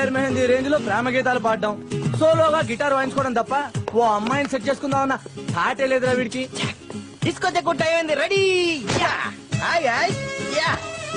Fire mehndi range లో ప్రేమ గీతాలు పాడడం సోలోగా గిటార్ వాయించుకోవడం తప్ప ఓ అమ్మాయిని సెట్ చేసుకుందామన్న థాటే లేదురా వీడికి డిస్కో చెక్కు టైం అయింది ready ya hi hi ya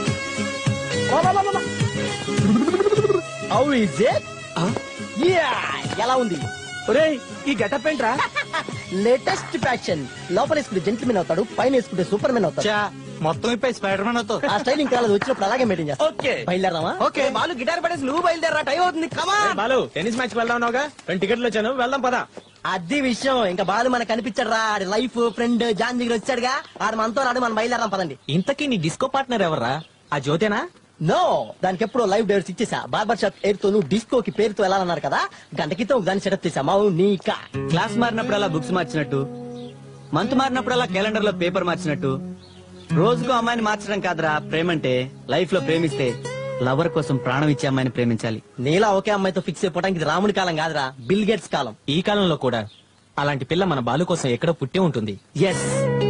how is it ya ఎలా ఉంది ఒరేయ్ ఈ గెటప్ ఏంట్రా లేటెస్ట్ ఫ్యాషన్ లోపల వేసుకుంటే జెంట్మెన్ అవుతాడు పైన వేసుకుంటే సూపర్ మ్యాన్ అవుతాడు మొత్తం ఇప్పై స్పైడర్ మ్యాన్ అవుతావు ఆ స్టైల్ ఇంకా రాలేదు, వచ్చినప్పుడు అలాగే మెయింటైన్ చేస్తా ఓకే బయలుదేరదామా ఓకే బాలు గిటార్ పడేసి నువ్వు బయలుదేరా టైం అవుతుంది కమా బాలు టెన్నిస్ మ్యాచ్ వెళ్దావుగా రెండు టికెట్లు వచ్చాను వెళ్దాం పదా అది విషయం ఇంకా బాలు మనకు కనిపించాడు రా ఆడి లైఫ్ ఫ్రెండ్ జాన్ దగ్గర వచ్చాడుగా ఆడు మనతో రాడు మనం బయలుదేరాం పదండి ఇంతకీ నీ డిస్కో పార్ట్నర్ ఎవర్రా ఆ జ్యోతేనా నో దానికి ఎప్పుడో లైవ్ డేట్స్ ఇచ్చేసా బార్బర్ షాప్ పేరుతో నువ్వు డిస్కో కి పేరుతో వెళ్ళాలన్నారు కదా గంట క్రితం ఒక దాన్ని సెటప్ చేసా మావు నీకా క్లాస్ మారినప్పుడు అలా బుక్స్ మార్చినట్టు మంత్ మారినప్పుడు అలా క్యాలెండర్ లో పేపర్ మార్చినట్టు రోజుకు అమ్మాయిని మార్చడం కాదురా ప్రేమంటే లైఫ్ లో ప్రేమిస్తే లవర్ కోసం ప్రాణం ఇచ్చే అమ్మాయిని ప్రేమించాలి నీలా ఒకే అమ్మాయితో ఫిక్స్ అయిపోవడానికి ఇది రాముడి కాలం కాదురా బిల్ గేట్స్ కాలం ఈ కాలంలో కూడా అలాంటి పిల్ల మన బాలు కోసం ఎక్కడో పుట్టే ఉంటుంది ఎస్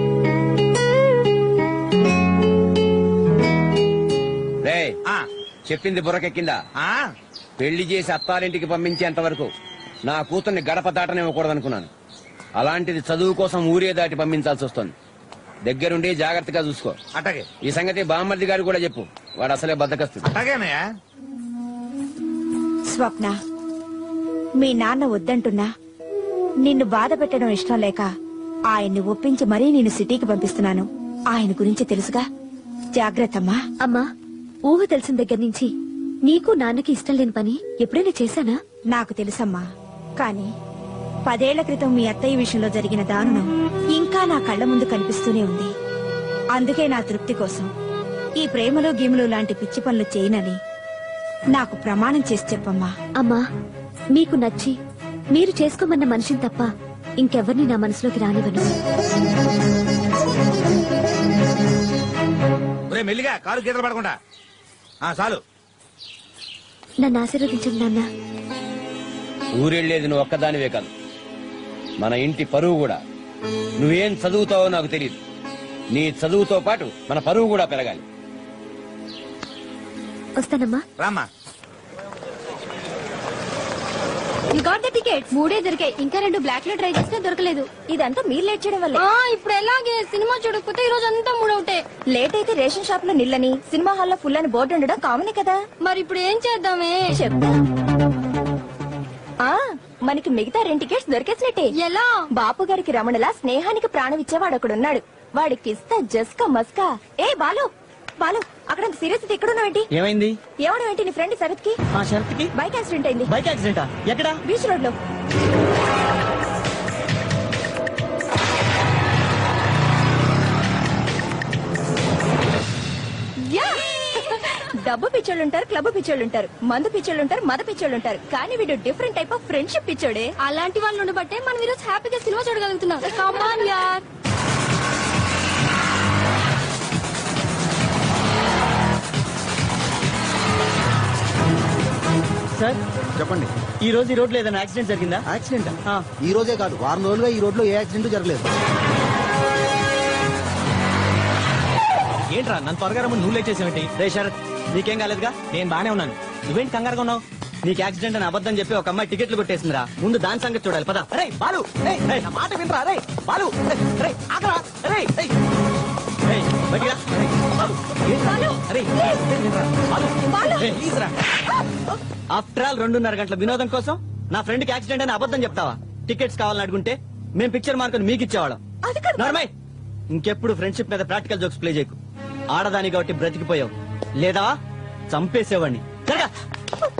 రే చెప్పింది బుర్రకెక్కిందా పెళ్లి చేసి అత్తారింటికి పంపించేంత వరకు నా కూతుర్ని గడప దాటనివ్వకూడదనుకున్నాను అలాంటిది చదువు కోసం ఊరే దాటి పంపించాల్సి వస్తుంది దగ్గరుండి జాగ్రత్తగా చూసుకో అట్టగే ఈ సంగతి బామ్మర్ది గారు కూడా చెప్పు వాడు అసలే బద్దకస్తుంది అట్టగేనయ్యా స్వప్న మీ నాన్న వద్దంటున్నా నిన్ను బాధ పెట్టడం ఇష్టం లేక ఆయన్ని ఒప్పించి మరీ నేను సిటీకి పంపిస్తున్నాను ఆయన గురించి తెలుసుగా జాగ్రత్తమ్మా అమ్మా ఊహ తెలిసిన దగ్గర నుంచి నీకు నాన్నకి ఇష్టం లేని పని ఎప్పుడైనా చేశానా నాకు తెలుసమ్మా కాని పదేళ్ల క్రితం మీ అత్తయ్య విషయంలో జరిగిన దారుణం ఇంకా నా కళ్ళ ముందు కనిపిస్తూనే ఉంది అందుకే నా తృప్తి కోసం ఈ ప్రేమలో గీములు లాంటి పిచ్చి పనులు చేయనని నాకు ప్రమాణం చేసి చెప్పమ్మా అమ్మా మీకు నచ్చి మీరు చేసుకోమన్న మనిషిని తప్ప ఇంకెవరిని నా మనసులోకి రానివ్వను ఒరే మెల్లిగా కాలు గీతలు పడకుండా ఆ చాలు నన్ను ఆశీర్వదించండి నాన్న ఊరెళ్ళేది నువ్వు ఒక్కదానివే కాదు మన ఇంటి పరువు కూడా నువ్వేం చదువుతావో నాకు తెలియదు నీ చదువుతో పాటు మన పరువు కూడా పెరగాలి వస్తానమ్మా రామ్మా యు గాట్ ద టికెట్ మూడే దొరికాయి ఇంకా రెండు బ్లాక్ లో ట్రై చేస్తే దొరకలేదు ఇదంతా మీరు లేట్ చేయడం వల్ల ఇప్పుడు ఎలాగే సినిమా చూడకపోతే ఈ రోజు అంతా మూడవుటే లేట్ అయితే రేషన్ షాప్ లో నిల్లని సినిమా హాల్లో ఫుల్ అని బోర్డు ఉండడం కామనే కదా మరి ఇప్పుడు ఏం చేద్దామే చెప్తా ఆ మనకి మిగతా రెండు టికెట్స్ దొరికేసినట్టే ఎలా బాపు గారికి రమణలా స్నేహానికి ప్రాణం ఇచ్చేవాడు ఒకడున్నాడు వాడికి ఇస్తా జస్కా మస్కా ఏ బాలు బాలు అక్కడ సీరియస్ ఎక్కడున్నావేంటి ఏమైంది ఏమడం ఏంటి నీ ఫ్రెండ్ శరత్ కి ఆ షరత్ కి బైక్ యాక్సిడెంట్ అయింది బైక్ యాక్సిడెంటా ఎక్కడ బీచ్ రోడ్ లో యా! డబ్బు పిచ్చోళ్ళు ఉంటారు క్లబ్ పిచ్చోళ్ళు ఉంటారు మందు పిచ్చోళ్ళు ఉంటారు మద పిచ్చోళ్ళు ఉంటారు కానీ వీడు డిఫరెంట్ టైప్ ఆఫ్ ఫ్రెండ్షిప్ పిచ్చోడే అలాంటి వాళ్ళు ఉండబట్టే మనం ఈరోజు హ్యాపీగా సినిమా చూడగలుగుతున్నాం కమాన్ యార్ సార్ చెప్పండి ఈ రోజు ఈ రోడ్ లో ఏదైనా యాక్సిడెంట్ జరిగిందా యాక్సిడెంట్ ఆ. ఈ రోజే కాదు వారం రోజులుగా ఈ రోడ్ లో ఏ యాక్సిడెంట్ జరగలేదు ఏంట్రా నన్ను త్వరగా రమ్మని నువ్వు లేట్ చేసావేంటి రే శరత్ నీకేం కాలేదుగా నేను బానే ఉన్నాను నువ్వేంటి కంగారుగా ఉన్నావు నీకు యాక్సిడెంట్ అని అబద్ధం చెప్పి ఒక అమ్మాయి టికెట్లు కొట్టేసిందిరా ముందు దాని సంగతి చూడాలి పద అరే బాలు ఏయ్, ఏయ్, నా మాట వినరా రే బాలు ఏయ్, రే ఆగరా రే ఏయ్. ఏయ్, బయటికి రా. ఏయ్, బాలు, ఏంట్రా? అరే, ఏయ్, వినరా. బాలు, ఏయ్, ప్లీజ్ రా. ఆఫ్టర్ ఆల్ రెండున్నర గంటల వినోదం కోసం నా ఫ్రెండ్ కి యాక్సిడెంట్ అని అబద్ధం చెప్తావా టికెట్స్ కావాలని అడుగుంటే మేము పిక్చర్ మార్కుని మీకు ఇచ్చేవాళ్ళం అది కాదు నార్మల్ ఇంకెప్పుడు ఫ్రెండ్షిప్ మీద ప్రాక్టికల్ జోక్స్ ప్లే చేయకు ఆడదాని కాబట్టి బ్రతికిపోయావు లేదా చంపేసేవాడిని జరగా.